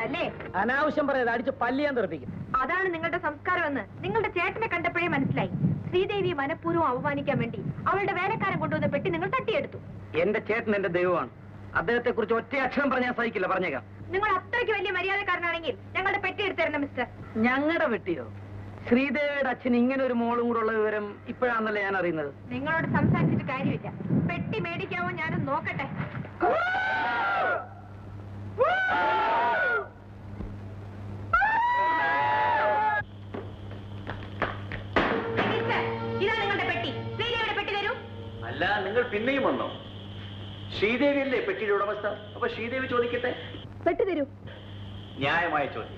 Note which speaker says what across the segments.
Speaker 1: അല്ലേ
Speaker 2: അനാവശ്യം പറയാതെ അടിച്ച് പല്ലിയാൻ തെറിപ്പിക്കും
Speaker 1: അതാണ് നിങ്ങളുടെ സംസ്കാരമെന്ന് നിങ്ങളുടെ ചേട്ടനെ കണ്ടപ്പോഴേ മനസ്സിലായി ശ്രീദേവിയെ മനഃപൂർവ്വം അവമാനിക്കാൻ വേണ്ടി അവളുടെ വേലക്കാരൻ കൊണ്ടുവന്ന പെട്ടി നിങ്ങൾ തട്ടിയെടുത്തു
Speaker 2: എന്റെ ചേട്ടൻ എന്റെ ദൈവമാണ് അദ്ദേഹത്തെ കുറിച്ച് ഒറ്റ അക്ഷരം പറഞ്ഞാൽ സഹിക്കില്ല പറഞ്ഞേക്കാം
Speaker 1: നിങ്ങൾ അത്രയ്ക്ക് വലിയ മര്യാദക്കാരനാണെങ്കിൽ ഞങ്ങളുടെ പെട്ടി എടുത്തു തരണം മിസ്റ്റർ
Speaker 2: ഞങ്ങളുടെ വെട്ടിയോ ശ്രീദേവിയുടെ അച്ഛൻ ഇങ്ങനെ ഒരു മോളും കൂടെ ഉള്ള വിവരം ഇപ്പോഴാണല്ലോ ഞാൻ അറിയുന്നത്
Speaker 1: നിങ്ങളോട് സംസാരിച്ചിട്ട് കാര്യമില്ല പെട്ടി മേടിക്കാമോ ഞാനും നോക്കട്ടെ മിസ്റ്റർ, ഇതാ നിങ്ങളുടെ പെട്ടി ശ്രീദേവിയുടെ പെട്ടി തരൂ
Speaker 3: അല്ല നിങ്ങൾ പിന്നെയും വന്നോ ശ്രീദേവി അല്ലേ പെട്ടിയുടെ ഉടമസ്ഥ അപ്പൊ ശ്രീദേവി ചോദിക്കട്ടെ
Speaker 1: പെട്ടി തരൂ
Speaker 3: ന്യായമായ ചോദ്യം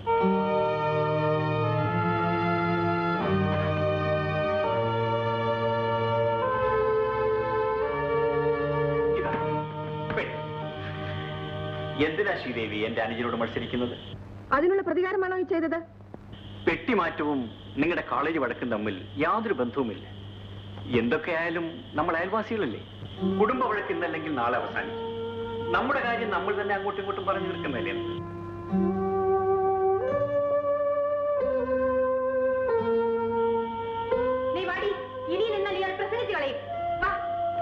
Speaker 3: ഇതാ, പെട്ടി. എന്തിനാ ശ്രീദേവി എന്റെ അനുജനോട് മത്സരിക്കുന്നത്
Speaker 1: അതിനുള്ള പ്രതികാരമാണോ ഈ ചെയ്തത്
Speaker 3: പെട്ടി മാറ്റവും നിങ്ങളുടെ കോളേജ് വഴക്കും തമ്മിൽ യാതൊരു ബന്ധവുമില്ല എന്തൊക്കെയായാലും നമ്മൾ അയൽവാസികളല്ലേ കുടുംബ വഴക്ക് ഇന്നല്ലെങ്കിൽ നാളെ അവസാനിക്കും നമ്മുടെ കാര്യം നമ്മൾ തന്നെ അങ്ങോട്ടും ഇങ്ങോട്ടും പറഞ്ഞു നിൽക്കുന്നല്ലേ
Speaker 1: നീ വാടി ഇനി നിന്നാൽ ഇയാൾ പ്രസംഗിച്ച് കളയും വാ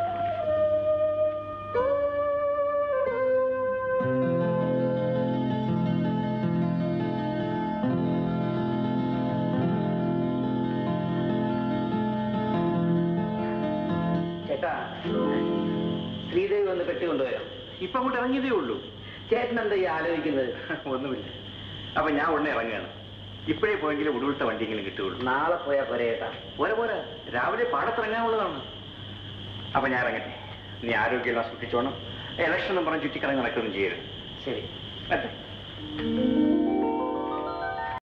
Speaker 2: ചേട്ടാ ശ്രീദേവി വന്ന് പെട്ടി കൊണ്ടുവരാം
Speaker 3: ഇപ്പൊ അങ്ങോട്ട് ഇറങ്ങിയതേ ഉള്ളൂ
Speaker 2: ചേട്ടൻ എന്താ ഈ ആലോചിക്കുന്നത്
Speaker 3: ഒന്നുമില്ല അപ്പൊ ഞാൻ ഉടനെ ഇറങ്ങുകയാണ് ഇപ്പോഴേ പോയെങ്കിലും ഉടുവിട്ട വണ്ടിയെങ്കിലും കിട്ടുകയുള്ളൂ
Speaker 2: നാളെ പോയാ പോരെ ചേട്ടാ
Speaker 3: പോരെ പോരെ രാവിലെ പാടത്തിറങ്ങാനുള്ളതാണ് അപ്പൊ ഞാൻ ഇറങ്ങട്ടെ നീ ആരോഗ്യമെല്ലാം സൂക്ഷിച്ചോണം ഇലക്ഷൻ എന്ന് പറഞ്ഞ് ചുറ്റിക്കറങ്ങി നടക്കുകയും ചെയ്യരുത്
Speaker 2: ശരി
Speaker 3: അല്ലേ